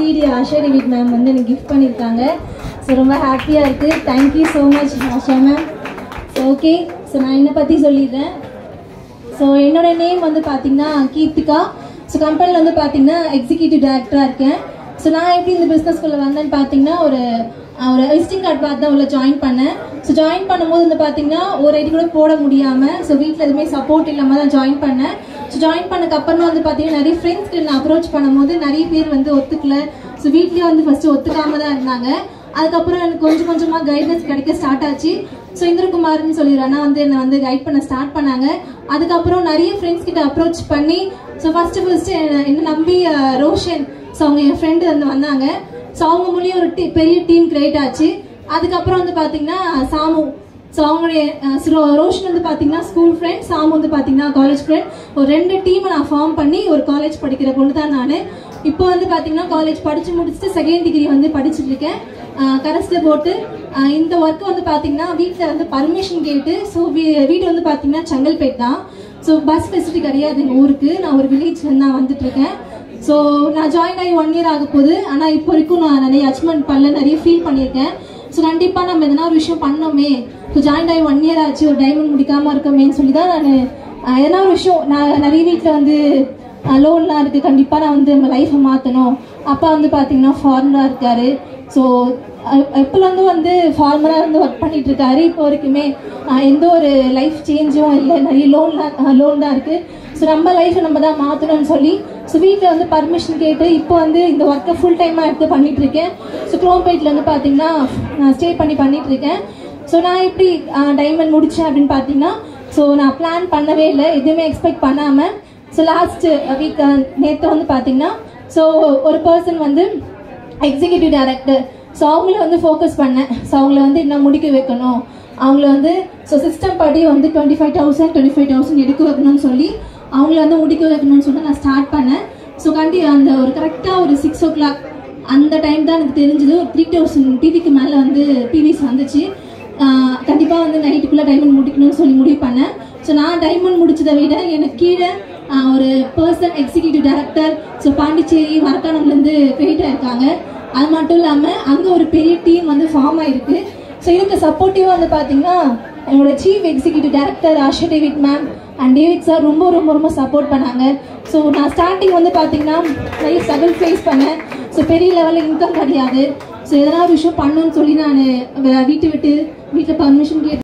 CD Asha David ma'am வந்து எனக்கு gift பண்ணியிருக்காங்க ஸோ ரொம்ப ஹாப்பியாக இருக்குது thank you so much Asha ma'am so okay so நான் என்னை பற்றி சொல்லிடுறேன் ஸோ என்னோட நேம் வந்து பார்த்தீங்கன்னா கீர்த்திகா ஸோ கம்பெனியில் வந்து பார்த்தீங்கன்னா எக்ஸிக்யூட்டிவ் டைரக்டராக இருக்கேன் ஸோ நான் எப்படி இந்த பிஸ்னஸ்குள்ளே வந்தேன்னு பார்த்தீங்கன்னா ஒரு ஒரு விசிட்டிங் கார்டு பார்த்து தான் உள்ள ஜாயின் பண்ணேன் ஸோ ஜாயின் பண்ணும்போது வந்து பார்த்தீங்கன்னா ஒரு ஐடி கூட போட முடியாமல் ஸோ வீட்டில் எதுவுமே சப்போர்ட் இல்லாமல் தான் ஜாயின் பண்ணேன் ஸோ ஜாயின் பண்ணக்கப்புறம் வந்து பார்த்தீங்கன்னா நிறைய ஃப்ரெண்ட்ஸ்க்கு நான் அப்ரோச் பண்ணும்போது நிறைய பேர் வந்து ஒத்துக்கல ஸோ வீட்லேயே வந்து ஃபஸ்ட்டு ஒத்துக்காம தான் இருந்தாங்க அதுக்கப்புறம் எனக்கு கொஞ்சம் கொஞ்சமாக கைடன்ஸ் கிடைக்க ஸ்டார்ட் ஆச்சு ஸோ இந்திரகுமார்னு சொல்லிடுறேன்னா வந்து என்னை வந்து கைட் பண்ண ஸ்டார்ட் பண்ணாங்க அதுக்கப்புறம் நிறைய ஃப்ரெண்ட்ஸ் கிட்ட அப்ரோச் பண்ணி ஸோ ஃபஸ்ட்டு ஃபஸ்ட்டு என்ன நம்பி அஹ், ரோஷன் ஸோ அவங்க என் ஃப்ரெண்டு வந்து வந்தாங்க ஸோ அவங்க மூலியம் ஒரு டீ பெரிய டீம் கிரியேட் ஆச்சு அதுக்கப்புறம் வந்து பார்த்தீங்கன்னா சாமு ஸோ அவங்களுடைய அஹ், ஸ்ரோ- ரோஷன் வந்து பார்த்தீங்கன்னா ஸ்கூல் ஃப்ரெண்ட் சாமு வந்து பார்த்தீங்கன்னா காலேஜ் ஃப்ரெண்ட் ஒரு ரெண்டு டீமை நான் ஃபார்ம் பண்ணி ஒரு காலேஜ் படிக்கிற பொண்ணு தான் நான் இப்போ வந்து பார்த்தீங்கன்னா காலேஜ் படித்து முடிச்சுட்டு செகண்ட் டிகிரி வந்து படிச்சுட்டு இருக்கேன் கரஸில் போட்டு அஹ், இந்த ஒர்க் வந்து பார்த்தீங்கன்னா வீட்டில் வந்து பர்மிஷன் கேட்டு ஸோ வீடு வந்து பார்த்தீங்கன்னா செங்கல்பேட் தான் ஸோ பஸ் ஃபெசிலிட்டி கிடையாது எங்கள் ஊருக்கு நான் ஒரு வில்லேஜ்லேருந்து நான் வந்துட்டு இருக்கேன் ஸோ நான் ஜாயின் ஆகி ஒன் இயர் ஆக போகுது ஆனால் இப்போ வரைக்கும் நான் நிறைய அச்சீவ்மெண்ட் பண்ணல நிறைய ஃபீல் பண்ணியிருக்கேன் ஸோ கண்டிப்பாக நம்ம எதனா ஒரு விஷயம் பண்ணோமே ஸோ ஜாயின் ஆகி ஒன் இயர் ஆச்சு ஒரு டைமண்ட் முடிக்காமல் இருக்கமேன்னு சொல்லி தான் நான் எதனா ஒரு விஷயம் நான் நிறைய வீட்டில் வந்து லோன்லாம் இருக்குது கண்டிப்பாக நான் வந்து நம்ம லைஃப்பை மாற்றணும் அப்பா வந்து பார்த்தீங்கன்னா ஃபாரினராக இருக்காரு ஸோ எப்போலேருந்து வந்து ஃபார்மராக இருந்து ஒர்க் பண்ணிட்டு இருக்காரு இப்போ வரைக்குமே அஹ், எந்த ஒரு லைஃப் சேஞ்சும் இல்லை நிறைய லோன்லாம் லோன் தான் இருக்குது ஸோ நம்ம லைஃப்பை நம்ம தான் மாற்றணும்னு சொல்லி ஸோ வீட்டில் வந்து பர்மிஷன் கேட்டு இப்போ வந்து இந்த ஒர்க்கை ஃபுல் டைமாக எடுத்து பண்ணிட்டு இருக்கேன் ஸோ குரோம்பேட்டில் வந்து பார்த்தீங்கன்னா நான் ஸ்டே பண்ணி பண்ணிட்டு இருக்கேன் ஸோ நான் எப்படி டைமண்ட் முடித்தேன் அப்படின்னு பார்த்தீங்கன்னா ஸோ நான் பிளான் பண்ணவே இல்லை எதுவுமே எக்ஸ்பெக்ட் பண்ணாமல் ஸோ லாஸ்ட் வீக் நேற்று வந்து பார்த்தீங்கன்னா ஸோ ஒரு பர்சன் வந்து எக்ஸிக்யூட்டிவ் டைரக்டர் ஸோ அவங்கள வந்து ஃபோக்கஸ் பண்ணேன் ஸோ அவங்கள வந்து இன்னும் முடிக்க வைக்கணும் அவங்கள வந்து ஸோ சிஸ்டம் படி வந்து twenty five thousand twenty five thousand எடுக்க வைக்கணும்னு சொல்லி அவங்கள வந்து முடிக்க வைக்கணும்னு சொல்லி நான் ஸ்டார்ட் பண்ணேன் ஸோ கண்டி அந்த ஒரு கரெக்டாக ஒரு சிக்ஸ் ஓ கிளாக் அந்த டைம் தான் எனக்கு தெரிஞ்சது ஒரு த்ரீ தௌசண்ட் டிவிக்கு மேலே வந்து பிவிஸ் வந்துச்சு கண்டிப்பாக வந்து நைட்டுக்குள்ளே டைமண்ட் முடிக்கணும்னு சொல்லி முடிவு பண்ணேன் ஸோ நான் டைமண்ட் முடிச்சதை விட எனக்கு கீழே ஆஹ், ஒரு person executive director so Pondicherry மரக்காணம்லேருந்து கிரியேட் ஆயிருக்காங்க அது மட்டும் இல்லாமல் அங்கே ஒரு பெரிய டீம் வந்து ஃபார்ம் ஆயிருக்கு ஸோ இதுக்கு சப்போர்ட்டிவாக வந்து பார்த்தீங்கன்னா என்னோட chief executive director Asha David ma'am and David sir ரொம்ப ரொம்ப ரொம்ப சப்போர்ட் பண்ணாங்க ஸோ நான் ஸ்டார்டிங் வந்து பார்த்தீங்கன்னா நிறைய ஸ்ட்ரகிள் ஃபேஸ் பண்ணேன் ஸோ பெரிய லெவலில் இன்கம் கிடையாது ஸோ எதனா ஒரு விஷயம் பண்ணணும்னு சொல்லி நான் வீட்டை விட்டு வீட்டில் பர்மிஷன் கேட்டு